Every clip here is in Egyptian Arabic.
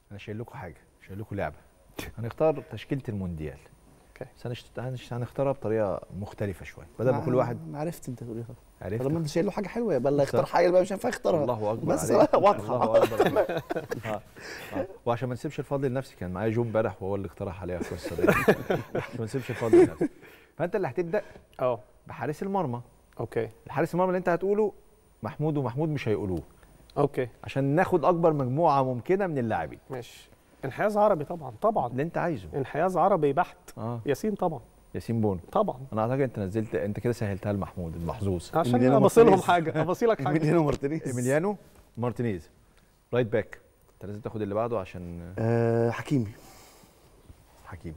انا شايل لكم حاجه شايل لكم لعبه هنختار تشكيله المونديال اوكي بس هنشت- هنش- هنختارها بطريقه مختلفه شويه بدل ما كل واحد أنا عرفت انت تقول ايه خلاص عرفت طالما انت شايل له حاجه حلوه يبقى اللي يختار صح. حاجه بقى مش هينفع يختارها الله اكبر بس عليك. واضحه الله اكبر آه. آه. وعشان ما نسيبش الفضل لنفسي كان معايا جو امبارح وهو اللي اقترح عليها القصه دي عشان ما نسيبش الفضل لنفسي فانت اللي هتبدا اه بحارس المرمى اوكي الحارس المرمى اللي انت هتقوله محمود ومحمود مش هيقولوه اوكي عشان ناخد اكبر مجموعه ممكنه من اللاعبين ماشي انحياز عربي طبعا طبعا اللي انت عايزه انحياز عربي بحت اه ياسين طبعا ياسين بونو طبعا انا اعتقد انت نزلت انت كده سهلتها لمحمود المحظوظ عشان إيميليانو ابصي لهم مارتينيز. حاجه ابصي لك حاجه ايميليانو مارتينيز ايميليانو مارتينيز رايت باك انت لازم تاخد اللي بعده عشان آه حكيمي حكيمي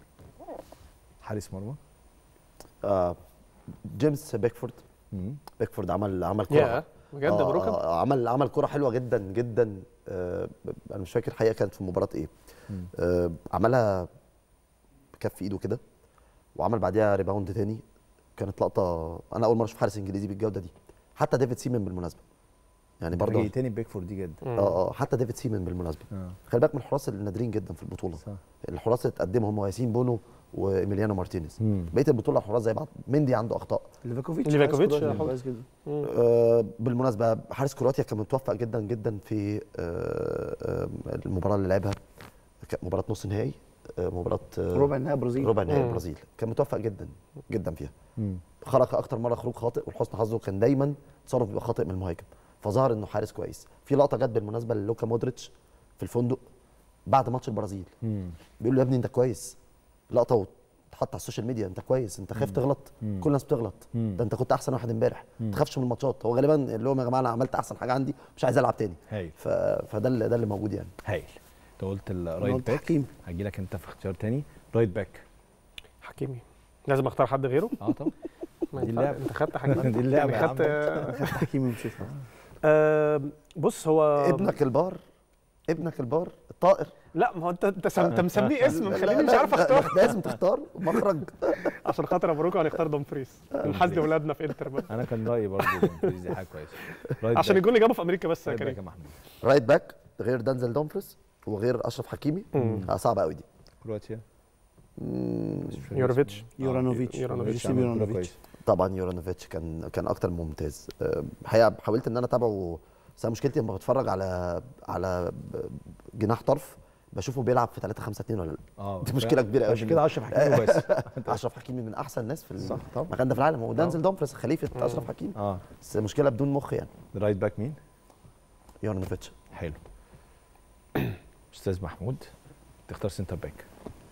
حارس مرمى آه جيمس بيكفورد مم. بيكفورد عمل عمل كرة يا بجد آه، بركب آه، عمل عمل كرة حلوة جدا جدا آه انا مش فاكر الحقيقة كانت في مباراة ايه مم. آه عملها بكف ايده كده وعمل بعديها ريباوند تاني كانت لقطة انا اول مرة اشوف حارس انجليزي بالجودة دي حتى ديفيد سيمن بالمناسبة يعني برضه برضه تاني بيكفورد دي جدا مم. اه اه حتى ديفيد سيمن بالمناسبة اه خلي بالك من الحراس النادرين جدا في البطولة صح الحراس اللي اتقدموا هم ياسين بونو وايميليانو مارتينيز مم. بقيه البطوله الحراس زي بعض مندي عنده اخطاء ليفاكوفيتش ليفاكوفيتش حارس يا كرواتي كويس جدا مم. آه، بالمناسبه حارس كرواتيا كان متوفق جدا جدا في آه، آه، المباراه اللي لعبها كانت مباراه نص نهائي آه، مباراه آه، ربع النهائي برازيل ربع نهائي مم. البرازيل كان متوفق جدا جدا فيها مم. خرج اكتر مره خروج خاطئ ولحسن حظه كان دايما تصرف بيبقى خاطئ من المهاجم فظهر انه حارس كويس في لقطه جت بالمناسبه للوكا مودريتش في الفندق بعد ماتش البرازيل مم. بيقول له يا ابني انت كويس لقطه وتحط على السوشيال ميديا انت كويس انت خايف تغلط مم. كل الناس بتغلط مم. ده انت كنت احسن واحد امبارح مم. ما تخافش من الماتشات هو غالبا اللي هو يا جماعه انا عملت احسن حاجه عندي مش عايز العب تاني هايل ف... فده اللي ده اللي موجود يعني هايل انت قلت أنا الرايت قلت باك حكيمي هجي لك انت في اختيار تاني رايت باك حكيمي لازم اختار حد غيره اه طبعا ما دي ينفع- اللعبة. انت خدت حاجه دي اللعبة يعني يا خدت خدت حكيمي ومشيت آه بص هو ابنك البار ابنك البار الطائر لا ما هو انت انت سم- انت مسميه اسم لا، مخليني لا، مش لا، عارف لا، اختار لازم تختار مخرج عشان خاطر ابو هنختار دومفريز نحاسب اولادنا في انتر بقى انا كان رايي برضه دومفريز دي حاجه كويسه رايت عشان باك. يقول لي جابه في امريكا بس يا رايت باك يا كريم محمود رايت باك غير دانزل دومفريس وغير اشرف حكيمي مم. آه، صعبه قوي دي كرواتيا مم، يوروفيتش. آه، يورانوفيتش. يورانوفيتش عمل كرة يورانوفيتش كويسة. طبعا يورانوفيتش كان كان اكتر من ممتاز آه، الحقيقه حاولت ان انا اتابعه بس أنا مشكلتي لما بتفرج على على ب- جناح طرف بشوفه بيلعب في 3 5 2 ولا لا اه دي مشكله كبيره قوي عشان كده اشرف حكيمي بس اشرف حكيمي من احسن الناس في صح، طبعا. المكان ده في العالم هو دانزل دومفريس خليفه مم. اشرف حكيمي اه بس مشكله بدون مخ يعني رايت باك مين؟ يورانوفيتش حلو استاذ محمود تختار سنتر باك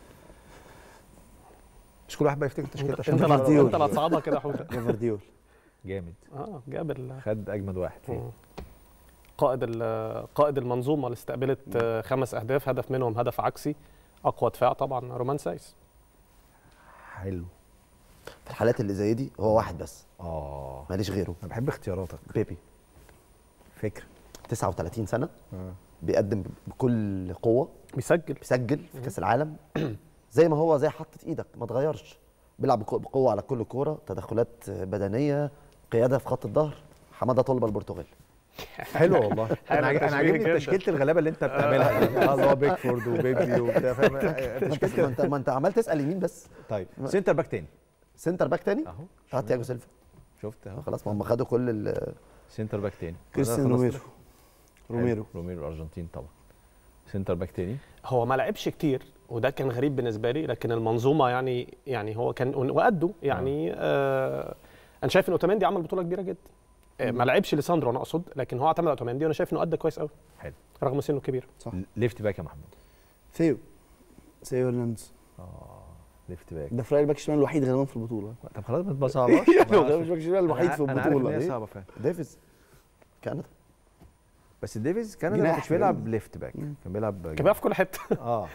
مش كل واحد بقى يفتكر تشكيله عشان انت مش اللي عارف. ديول. انت اللي هتصعبها كده يا حوده جافارديول جامد اه جاب ال- خد اجمد واحد فيه مم. قائد ال- قائد المنظومه اللي استقبلت آه، خمس اهداف هدف منهم هدف عكسي اقوى دفاع طبعا رومان سايس حلو في الحالات اللي زي دي هو واحد بس اه ماليش غيره انا بحب اختياراتك بيبي فكر 39 سنه آه. بيقدم بكل قوه بيسجل بيسجل في كاس العالم زي ما هو زي حطة ايدك ما اتغيرش بيلعب بقو- بقوه على كل كوره تدخلات بدنيه قياده في خط الظهر حماده طلبه البرتغال حلو والله حلو انا عاج- انا تشبيه عاجبني جدا. تشكيله الغلابه اللي انت بتعملها دي. آه، اللي هو بيكفورد وبيبي وبتاع فاهم ما انت ما انت, ما انت عمال تسال يمين بس طيب سنتر باك تاني سنتر باك تاني اهو هات تياجو سيلفا شفت اهو خلاص ما هم خدوا كل ال- سنتر باك تاني كريستيان خلاص روميرو كده. روميرو حلو. روميرو الارجنتين طبعا سنتر باك تاني هو ما لعبش كتير وده كان غريب بالنسبه لي لكن المنظومه يعني يعني هو كان وقده يعني آه انا شايف ان اوتاميندي عمل بطوله كبيره جدا آه ما لعبش ليساندرو انا اقصد لكن هو اعتمد على اوتاميندي وانا شايف انه ادى كويس قوي حلو رغم سنه الكبير صح ليفت باك يا محمود ثيو ثيو هرنانديز اه ليفت باك ده فراير الباك الشمال الوحيد غالبا في البطوله طب خلاص ما تصعبهاش يعني هو غالبا الباك الشمال الوحيد في أنا- أنا عارف إن البطوله هي إيه؟ صعبه فعلا ديفيز كاندا بس ديفيز كان ما جناح كانش بيلعب باين. ليفت باك مم. كان بيلعب كان بيلعب في كل حته اه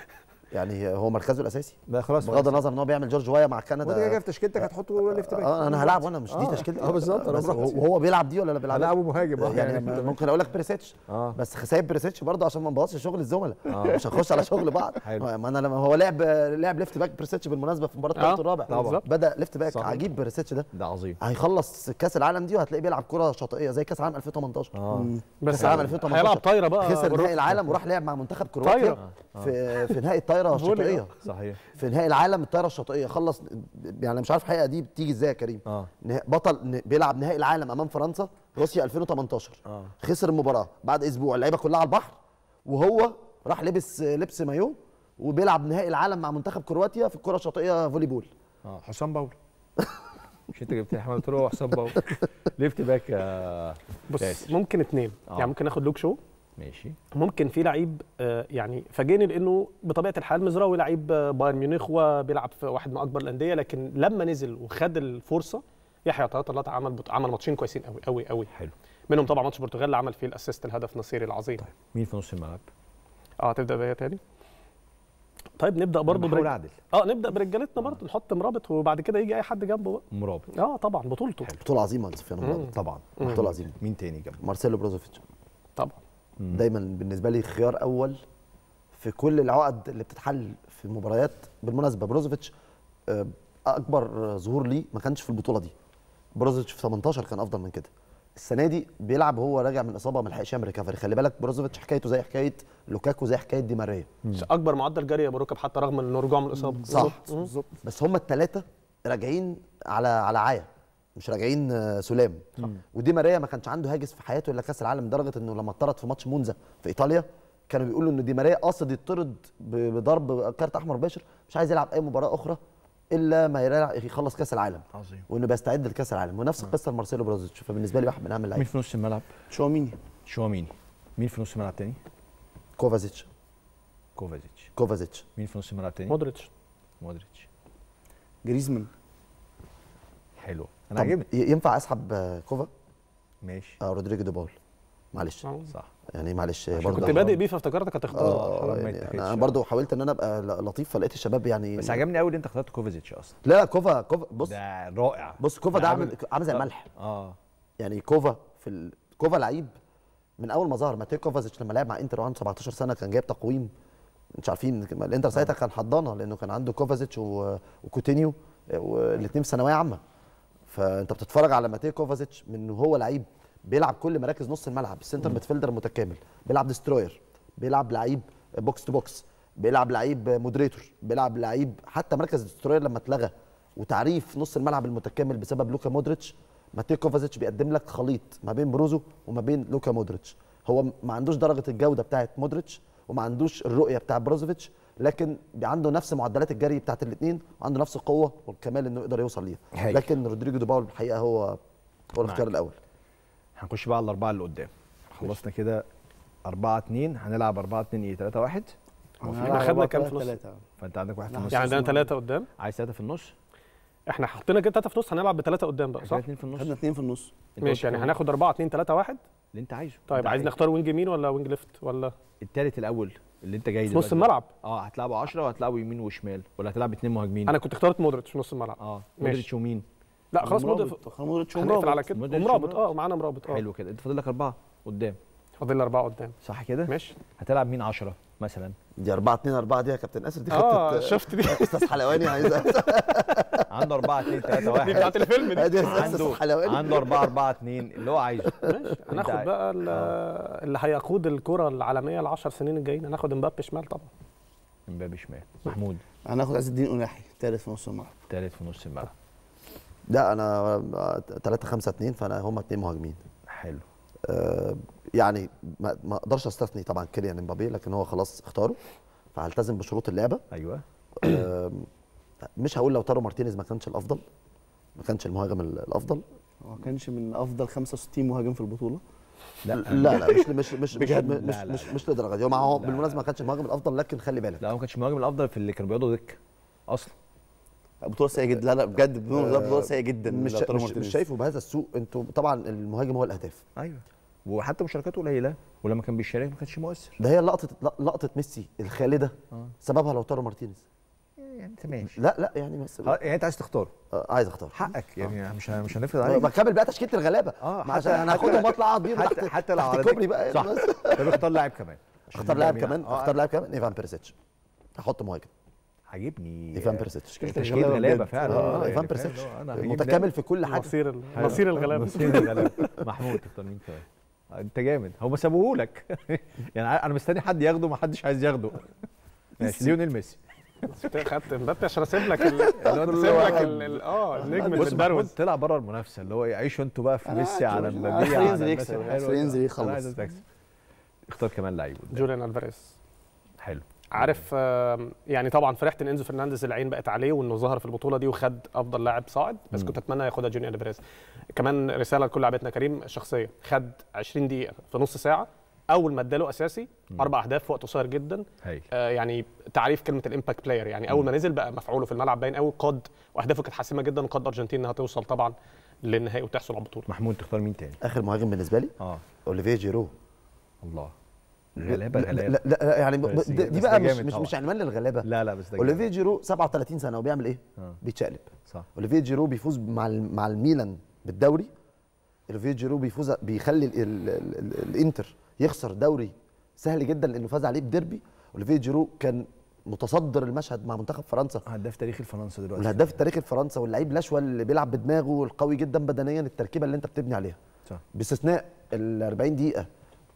يعني هو مركزه الاساسي لا خلاص بغض النظر ان هو بيعمل جورج وايا مع وانت كده كده كندا في تشكيلتك هتحطه ليفت باك اه انا هلعب وانا مش دي آه. تشكيلتي اه بالظبط انا بس براحتي وهو بيلعب دي ولا لا بيلعب هلعبه مهاجم اه يعني ممكن اقول لك بريسيتش اه بس سايب بريسيتش برضه عشان ما نبوظش شغل الزملاء آه. مش هنخش على شغل بعض حلو. ما انا لما هو لعب لعب ليفت باك بريسيتش بالمناسبه في مباراه آه، الثالث الرابع طبعا. بالظبط. بدا ليفت باك صح. عجيب بريسيتش ده ده عظيم هيخلص كاس العالم دي وهتلاقيه بيلعب كره شاطئيه زي كاس العالم 2018 اه بس كاس العالم 2018 هيلعب طايره بقى خسر بالروح. نهائي العالم وراح لعب مع منتخب كرواتيا طايرة. في في نهائي الطايره فولي، الشاطئيه صحيح في نهائي العالم الطايره الشاطئيه خلص يعني مش عارف الحقيقه دي بتيجي ازاي يا كريم اه نه- بطل ن- بيلعب نهائي العالم امام فرنسا روسيا 2018 اه خسر المباراه بعد اسبوع اللعيبه كلها على البحر وهو راح لبس لبس مايو وبيلعب نهائي العالم مع منتخب كرواتيا في الكره الشاطئيه فولي بول اه حسام باول مش انت جبت احمد قلت له هو حسام باول ليفت باك آه بص ياسر. ممكن اتنين آه. يعني ممكن ناخد لوك شو ماشي ممكن في لعيب آه، يعني فاجئني لانه بطبيعه الحال مزراوي لعيب آه، بايرن ميونخ وبيلعب في واحد من اكبر الانديه لكن لما نزل وخد الفرصه يحيى طلعت الله عمل بط- عمل ماتشين كويسين قوي قوي قوي حلو منهم طبعا ماتش البرتغال اللي عمل فيه الاسيست الهدف نصيري العظيم مين في نص الملعب؟ اه تبدا بيا تاني طيب نبدا برضه بحاول برج... اعدل اه نبدا برجالتنا برضه نحط مرابط وبعد كده يجي اي حد جنبه بقى مرابط اه طبعا بطولته بطوله عظيمه لسفيان مم. مرابط طبعا بطوله عظيمه مين تاني جنبه؟ مارسيلو بروزوفيتش طبعا دايما بالنسبه لي خيار اول في كل العقد اللي بتتحل في المباريات بالمناسبه بروزوفيتش آه، اكبر ظهور ليه ما كانش في البطوله دي بروزوفيتش في 18 كان افضل من كده السنه دي بيلعب وهو راجع من اصابه ما لحقش يعمل ريكفري خلي بالك بروزوفيتش حكايته زي حكايه لوكاكو زي حكايه دي ماريا اكبر معدل جري يا ابو ركب حتى رغم انه رجوع من الاصابه صح. بالظبط. مم. بالظبط بس هم الثلاثه راجعين على على عايه مش راجعين آه، سلام ودي ماريا ما كانش عنده هاجس في حياته الا كاس العالم لدرجه انه لما اتطرد في ماتش مونزا في ايطاليا كانوا بيقولوا ان دي ماريا قاصد يطرد ب- بضرب كارت احمر مباشر مش عايز يلعب اي مباراه اخرى الا ما يرا- يخلص كاس العالم عظيم وانه بيستعد لكاس العالم ونفس القصه لمارسيلو بروزيتش فبالنسبه لي واحد من اهم مين اللعيبه في نص الملعب؟ شواميني شواميني مين في نص الملعب تاني؟ كوفازيتش كوفازيتش كوفازيتش مين في نص الملعب تاني؟ مودريتش مودريتش جريزمان حلو انا طب عاجبني ي- ينفع اسحب آه، كوفا ماشي آه رودريجو دي باول معلش آه. صح يعني معلش عشان برضه كنت بادئ بيه فافتكرتك هتختار اه حرام ما يعني يتاخدش. انا برضه حاولت ان انا ابقى ل- لطيف فلقيت الشباب يعني بس عجبني قوي ان انت اخترت كوفازيتش اصلا لا كوفا كوفا بص ده رائع بص كوفا ده عامل- عامل عامل زي الملح اه يعني كوفا في ال... كوفا لعيب من اول ما ظهر ماتيو كوفازيتش لما لعب مع انتر وعنده 17 سنه كان جايب تقويم مش عارفين الانتر ساعتها كان حضانه لانه كان عنده كوفازيتش و... وكوتينيو والاثنين في ثانويه عامه فانت بتتفرج على ماتيو كوفازيتش من هو لعيب بيلعب كل مراكز نص الملعب السنتر ميدفيلدر متكامل بيلعب ديستروير بيلعب لعيب بوكس تو بوكس بيلعب لعيب مودريتور بيلعب لعيب حتى مركز ديستروير لما اتلغى وتعريف نص الملعب المتكامل بسبب لوكا مودريتش ماتيو كوفازيتش بيقدم لك خليط ما بين بروزو وما بين لوكا مودريتش هو ما عندوش درجه الجوده بتاعه مودريتش وما عندوش الرؤيه بتاع بروزوفيتش لكن عنده نفس معدلات الجري بتاعت الاثنين وعنده نفس القوه والكمال انه يقدر يوصل ليها هايل. لكن رودريجو دي باول الحقيقه هو هو الاختيار الاول هنخش بقى على الاربعه اللي قدام خلصنا كده 4 2 هنلعب 4 2 ايه 3 1 احنا خدنا كام في نص؟ ثلاثة فانت عندك واحد في لا، النص يعني عندنا نص ثلاثه قدام عايز ثلاثه في النص احنا حطينا كده ثلاثه في نص هنلعب بثلاثه قدام بقى صح؟ اثنين في النص خدنا اثنين في النص أنت ماشي قلت يعني كام؟ هناخد 4 2 3 1 اللي انت عايزه طيب أنت عايز نختار وينج يمين ولا وينج ليفت ولا الثالث الاول اللي انت جاي في نص دلوقتي. الملعب اه هتلعبوا 10 وهتلعبوا يمين وشمال ولا هتلعب اثنين مهاجمين انا كنت اخترت مودريتش في نص الملعب اه ماشي. مودريتش ومين لا خلاص مودريتش خلاص مودريتش هنقفل على ومرابط كده مودريتش ومرابط ومرابط. اه ومعانا مرابط اه حلو كده انت فاضل لك اربعه قدام فاضل لي اربعه قدام صح كده ماشي هتلعب مين 10 مثلا دي 4 2 4 دي يا كابتن اسر دي اه خطه شفت دي استاذ حلواني عايز عنده 4 2 3 دي 1 بتاعت الفيلم دي ادي عنده استاذ حلواني عنده 4 4 2 اللي هو عايزه ماشي هناخد عايز- بقى ال- اللي هيقود الكره العالميه ال 10 سنين الجايين هناخد امبابي شمال طبعا امبابي شمال محمود هناخد عز الدين قناحي ثالث في نص الملعب ثالث في نص الملعب لا انا 3 5 2 فانا هم اثنين مهاجمين حلو آه، يعني ما ما اقدرش استثني طبعا كيليان امبابي لكن هو خلاص اختاره فهلتزم بشروط اللعبه ايوه آم، مش هقول لو تارو مارتينيز ما كانش الافضل ما كانش المهاجم ال- الافضل هو ما كانش من افضل 65 مهاجم في البطوله لا لا لا مش مش مش مش بجد؟ مش لا، لا، مش, لا. مش للدرجه دي هو مع- هو لا. بالمناسبه ما كانش المهاجم الافضل لكن خلي بالك لا هو ما كانش المهاجم الافضل في اللي كانوا بيقعدوا دك اصلا بطوله سيئه جدا لا لا بجد بدون آه، هزار بطوله سيئه جدا مش لو تارو مش, مش مارتينيز. شايفه بهذا السوء انتوا طبعا المهاجم هو الاهداف ايوه وحتى مشاركاته قليله ولما كان بيشارك ما كانش مؤثر ده هي لقطه لقطه ميسي الخالده آه. سببها لوتارو مارتينيز يعني انت ماشي لا لا يعني بس ها، يعني انت عايز تختاره آه، عايز اختار حقك يعني مش مش هنفرض عليك بكمل بقى تشكيله الغلابه اه ما عشان انا هاخدهم واطلع اقعد بيهم حتى تحت حتى لو تحت على الكوبري دك- بقى صح بس. طب اختار لاعب كمان عشان اختار نبقى لاعب مين- كمان آه، اختار لاعب كمان ايفان بيرسيتش هحط مهاجم عجبني ايفان بيرسيتش تشكيل غلابه بجد. فعلا اه يعني ايفان فاهم بيرسيتش اللي هو أنا هجيب متكامل في كل حاجه مصير ال- حلو. مصير الغلابه مصير الغلابه محمود تختار مين كمان انت جامد هم سابوه لك يعني انا مستني حد ياخده ما حدش عايز ياخده ماشي ليونيل ميسي خدت مبابي عشان اسيب لك ال- اسيب لك ال- ال- اه النجم بص محمود المتبروز طلع بره المنافسه اللي هو إيه، عيشوا انتوا بقى في أنا ميسي عارف، على أنا مبابي عارف على ينزل الناس يكسب، الحلوة. عارف ينزل أنا يخلص. عايز تكسب اختار كمان لعيب قدام. جوليان الفاريز حلو عارف آم، يعني طبعا فرحت ان انزو فرنانديز العين بقت عليه وانه ظهر في البطوله دي وخد افضل لاعب صاعد بس مم. كنت اتمنى ياخدها جونيور الفاريز كمان رساله لكل لاعبتنا كريم الشخصيه خد 20 دقيقه في نص ساعه اول ما اداله اساسي اربع اهداف في وقت قصير جدا هايل آه، يعني تعريف كلمه الامباكت بلاير يعني اول ما نزل بقى مفعوله في الملعب باين قوي قاد واهدافه كانت حاسمه جدا وقاد الارجنتين انها توصل طبعا للنهائي وتحصل على البطوله محمود تختار مين تاني اخر مهاجم بالنسبه لي اه اوليفيه جيرو الله غلابه لا غلابه لا, لا يعني ب- بس دي, بس دي ده بقى مش جامد مش, طبعا. مش عنوان للغلابه لا لا بس ده اوليفيه جامد. جيرو 37 سنه وبيعمل ايه؟ آه. بيتشقلب صح اوليفيه جيرو بيفوز مع ال- مع الميلان بالدوري اوليفيه جيرو بيفوز بيخلي ال ال ال ال الانتر يخسر دوري سهل جدا لانه فاز عليه بديربي اوليفيه جيرو كان متصدر المشهد مع منتخب فرنسا هداف تاريخي لفرنسا دلوقتي والهداف التاريخي لفرنسا واللعيب الاشول اللي بيلعب بدماغه القوي جدا بدنيا التركيبه اللي انت بتبني عليها صح باستثناء ال 40 دقيقه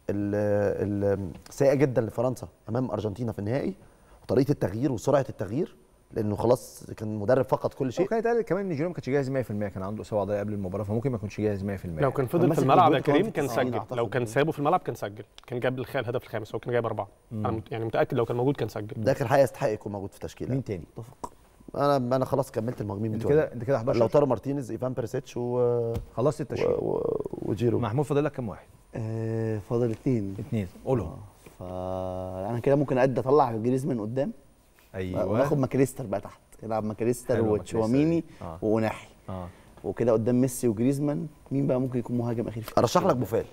ال- ال- السيئه جدا لفرنسا امام ارجنتينا في النهائي وطريقه التغيير وسرعه التغيير لانه خلاص كان مدرب فقد كل هو شيء كان يتقال كمان ان جيرو ما كانش جاهز 100% كان عنده اصابه عضليه قبل المباراه فممكن ما يكونش جاهز 100% لو كان فضل في ماسك الملعب يا الجول كمان كريم في كان 90 سجل أعتقد. لو كان سابه في الملعب كان سجل كان جاب الخ- الهدف الخامس هو كان جايب اربعه انا مت- يعني متاكد لو كان موجود كان سجل ده اخر حاجه يستحق يكون موجود في تشكيله مين تاني؟ انا انا خلاص كملت المهاجمين انت بتوعي كده انت كده 11 لوتارو مارتينيز ايفان بيرسيتش و... و... خلصت التشكيل و... وجيرو محمود فاضل لك كام واحد؟ آه فاضل اتنين اثنين قولهم فانا كده ممكن ادي اطلع جريزمان قدام ايوه وناخد ماكاليستر بقى تحت يلعب ماكاليستر حلو وتشواميني ماكاليستر. آه. واوناحي اه وكده قدام ميسي وجريزمان مين بقى ممكن يكون مهاجم اخير في ارشح لك بوفال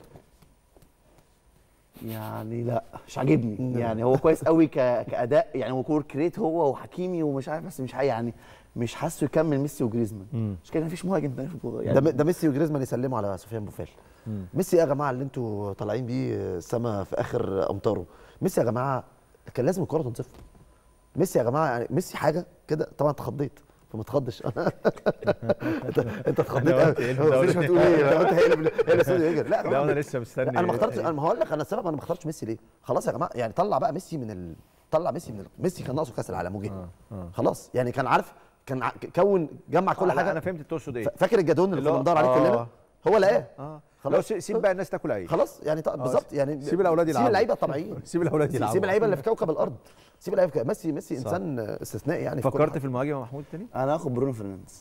يعني لا مش عاجبني يعني هو كويس قوي ك... كاداء يعني هو كور كريت هو وحكيمي ومش عارف بس مش حي يعني مش حاسه يكمل ميسي وجريزمان مش كده مفيش مهاجم تاني في البطوله ده, يعني ده ميسي وجريزمان يسلموا على سفيان بوفال ميسي يا جماعه اللي انتوا طالعين بيه السما في اخر امطاره ميسي يا جماعه كان لازم الكره تنصف ميسي يا جماعه يعني ميسي حاجه كده طبعا اتخضيت فما تخضش انت انت اتخضيت أنا قوي قلت إيه اللي مفيش ما تقول ايه أنا قلت هي اللي هي اللي استوديو يجري لا يا لا جماعه انا لسه مستني انا ما اخترتش انا ما هقول لك انا السبب انا ما اخترتش ميسي ليه خلاص يا جماعه يعني طلع بقى ميسي من ال... طلع ميسي من ال... ميسي كان ناقصه كاس العالم وجه آه، آه. خلاص يعني كان عارف كان ع- كون جمع كل لا، حاجه انا فهمت تقصد ايه ف- فاكر الجدون اللي اللي كنا هو- بندور عليه آه. كلنا هو لقاه اه خلاص. خلاص سيب بقى الناس تاكل عيش خلاص يعني طب بالظبط يعني سيب الأولاد سيب يلعبوا. اللعيبه الطبيعيين سيب الاولاد يلعبوا سيب اللعيبه اللي في كوكب الارض سيب اللعيبه في- ميسي ميسي صح. انسان استثنائي يعني في كل فكرت حاجة. في المهاجم يا محمود تاني انا هاخد برونو فرنانديز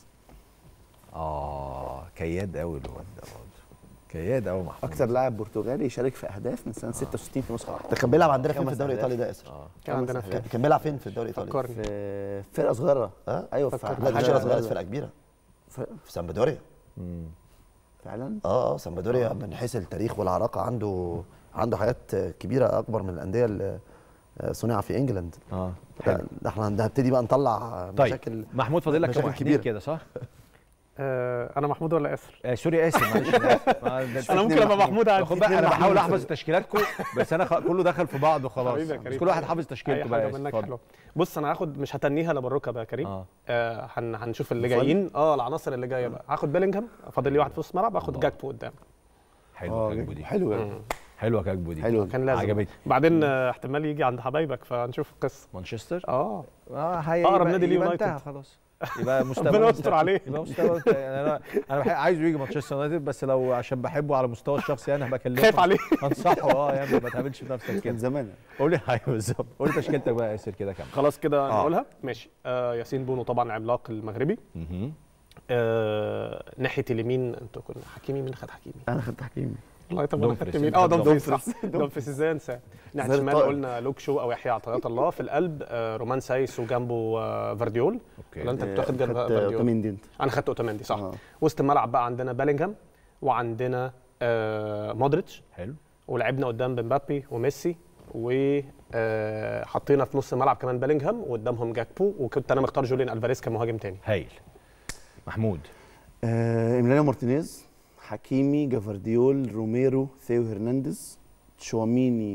اه كياد قوي الواد ده برضه كياد قوي محمود اكتر لاعب برتغالي يشارك في اهداف من سنه 66 في نسخه واحده ده كان بيلعب عندنا فين في خمس الدوري أهداف. الايطالي ده ياسر اه كان عندنا خمس في كان كان بيلعب فين في الدوري الايطالي فكرني في فرقه صغيره اه ايوه فكر. في لا دي حاجة فرقه صغيره فرقه كبيره ف- في سامبدوريا مم. فعلا اه اه سامبدوريا من حيث التاريخ والعراقه عنده عنده حاجات كبيره اكبر من الانديه اللي صنع في انجلاند اه حلو ده احنا هنبتدي بقى نطلع طيب مشاكل محمود فاضل لك كام مشاكل واحد كبيرة. كبير كده صح؟ آه انا محمود ولا اسر آه سوري اسف معلش أنا آسف. ما- ده- انا ممكن ابقى محمود عادي خد بقى انا بحاول احفظ تشكيلاتكم بس انا خ... كله دخل في بعض وخلاص حبيبي يا بس كريم. كل واحد حافظ اي تشكيلته حاجه بقى منك اتفضل. حلوه بص انا هاخد مش هتنيها الا بالركب يا كريم اه آه هن هنشوف اللي جايين اه العناصر اللي جايه بقى هاخد بيلينجهام فاضل لي واحد في نص الملعب هاخد جاكبو قدام حلوه كاكبو دي حلو قوي مم. حلوه كاكبو دي حلوة. كان لازم عجبتني بعدين آه احتمال يجي عند حبايبك فنشوف القصه مانشستر اه اه هي أقرب يبقى- نادي ليه يبقى يونايتد. انتهى خلاص يبقى مستوى ربنا يستر عليه. يبقى مستوى يعني انا انا بحب عايزه يجي مانشستر يونايتد بس لو عشان بحبه على المستوى الشخصي انا بكلمه خايف عليه انصحه اه يعني ما تعملش في نفسك كان كده زمان قول لي ايوه بالظبط قول لي تشكيلتك بقى يا ياسر كده كام خلاص كده آه. نقولها ماشي آه ياسين بونو طبعا العملاق المغربي آه ناحيه اليمين انتوا كنا حكيمي مين خد حكيمي انا خدت حكيمي والله طب انا دومفريس. خدت مين اه دومفريس صح دومفريس. دومفريس ازاي انساه ناحيه زي الشمال الطائر. قلنا لوك شو او يحيى عطيات الله في القلب آه رومان سايس وجنبه آه فارديول ولا انت كنت واخد جنب خدت فارديول اوتاميندي انت انا خدت اوتاميندي صح آه. وسط الملعب بقى عندنا بيلينغهام وعندنا آه مودريتش حلو ولعبنا قدام مبابي وميسي وحطينا في نص الملعب كمان بيلينغهام وقدامهم جاكبو وكنت انا مختار جوليان الفاريز كمهاجم تاني هايل محمود آه ايميليانو مارتينيز حكيمي جافارديول روميرو ثيو هرنانديز تشواميني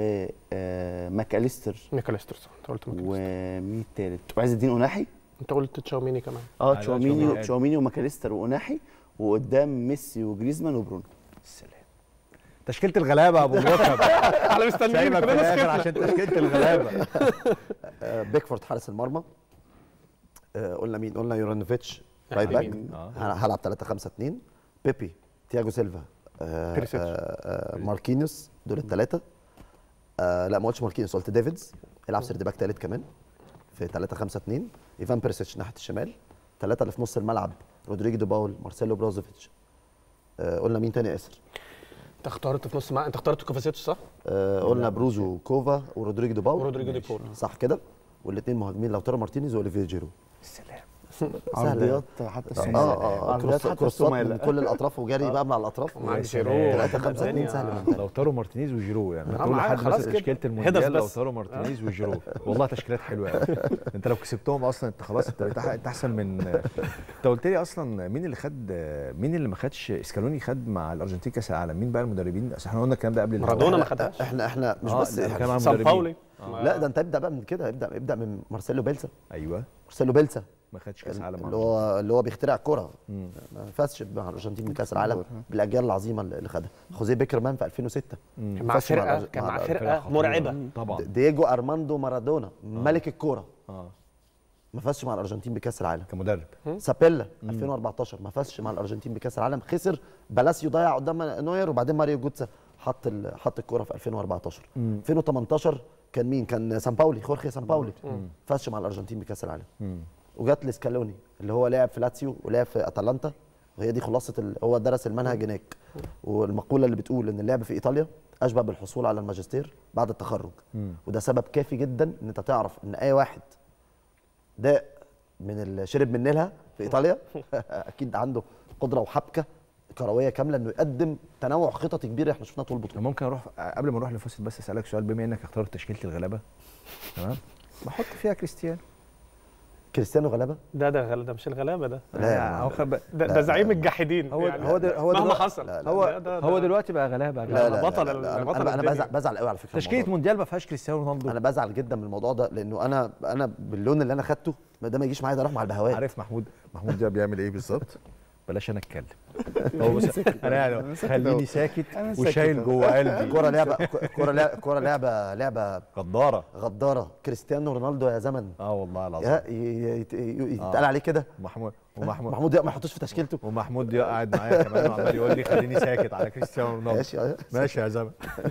وماكاليستر ميكاليستر صح انت قلت ميكاليستر ومين التالت وعز الدين اوناحي انت قلت تشاوميني كمان اه أيوة، تشواميني تشاوميني. تشواميني وماكاليستر واوناحي وقدام ميسي وجريزمان وبرونو السلام تشكيله الغلابه يا ابو الركب على مستنيين سايبك في كلنا الاخر سكتنا. عشان تشكيله الغلابه آه، بيكفورد حارس المرمى آه، قلنا مين قلنا يورانوفيتش رايت باك يمين. آه. هلعب 3 5 2 بيبي تياجو سيلفا آه، بيريسيتش. آه، آه، ماركينيوس دول الثلاثه آه لا ما قلتش ماركينيوس قلت ديفيدز العب سيرد باك ثالث كمان في 3 5 2 ايفان بيرسيتش ناحيه الشمال ثلاثه اللي في نص الملعب رودريجو دو باول مارسيلو بروزوفيتش آه قلنا مين تاني ياسر انت اخترت في نص الملعب انت اخترت كوفاسيتش صح؟ آه قلنا بروزو كوفا ورودريجو دو باول ورودريجو دي بول صح كده والاثنين مهاجمين لوتارو مارتينيز واوليفير جيرو السلام عرضيات حتى اه اه عرضيات كروس حتى كروسات الصومال من كل الاطراف وجري بقى من على الاطراف ومعاك سلام. جيرو 3 5 2 سهل من لو طاروا مارتينيز وجيرو يعني آه، تقول معايا لحد خلاص مثلا كده. تشكيله هدف المونديال لو بس. طاروا مارتينيز وجيرو والله تشكيلات حلوه قوي انت لو كسبتهم اصلا انت خلاص انت بقيت أح- انت احسن من انت قلت لي اصلا مين اللي خد مين اللي ما خدش اسكالوني خد مع الارجنتين كاس العالم مين بقى المدربين اصل احنا قلنا الكلام ده قبل الهوا. مارادونا ما خدهاش احنا احنا مش آه، بس ده إحنا كان مع سان مدربين. باولي لا ده انت ابدا بقى من كده ابدا ابدا من مارسيلو بيلسا ايوه مارسيلو بيلسا ما خدش كاس العالم اللي هو اللي هو بيخترع الكوره مم. ما فازش مع الارجنتين بكاس العالم بالاجيال العظيمه اللي خدها خوزيه بيكرمان في 2006 كان مع فاز مع فرقه الأرج- كان مع مع الفرقة فرقه خطيرة. مرعبه طبعا دييجو ارماندو مارادونا ملك الكوره اه ما فازش مع الارجنتين بكاس العالم كمدرب سابيلا 2014 ما فازش مع الارجنتين بكاس العالم خسر بلاسيو ضيع قدام نوير وبعدين ماريو جوتسا حط ال- حط الكوره في 2014 2018 كان مين كان سان باولي خورخي سان باولي فازش مع الارجنتين بكاس العالم مم. وجات لسكالوني اللي هو لعب في لاتسيو ولعب في اتلانتا وهي دي خلاصه ال... هو درس المنهج هناك والمقوله اللي بتقول ان اللعب في ايطاليا اشبه بالحصول على الماجستير بعد التخرج مم. وده سبب كافي جدا ان انت تعرف ان اي واحد ده من اللي شرب من نيلها في ايطاليا اكيد عنده قدره وحبكه كرويه كامله انه يقدم تنوع خططي كبير احنا شفناه طول البطوله ممكن اروح قبل ما اروح لفاصل بس اسالك سؤال بما انك اخترت تشكيله الغلابه تمام بحط فيها كريستيانو كريستيانو غلبه ده ده غل... ده مش الغلابه ده لا يا هو خب... ده, ده زعيم الجاحدين هو يعني هو دل... هو مهما دلوقتي حصل لا، لا، هو ده- ده- هو ده- دلوقتي بقى غلابه يا لا جماعه لا بطل لا, ال- لا بطل انا انا الدنيا. بزعل بزعل قوي على فكره تشكيله الموضوع مونديال ما فيهاش كريستيانو رونالدو ده. انا بزعل جدا من الموضوع ده لانه انا انا باللون اللي انا خدته ده ما يجيش معايا ده اروح مع البهوات عارف محمود محمود ده بيعمل ايه بالظبط بلاش انا اتكلم هو بس انا يعني خليني ساكت أنا ساكت وشايل أهو. جوه قلبي الكوره لعبه الكوره لعبه الكوره لعبه لعبه غداره غداره كريستيانو رونالدو يا زمن اه والله العظيم يا ي- ي- يت- ي- يتقال عليه كده محمود ومحمود محمود ما يحطوش في تشكيلته ومحمود قاعد معايا كمان وعمال يقول لي خليني ساكت على كريستيانو رونالدو ماشي اه ماشي يا زلمه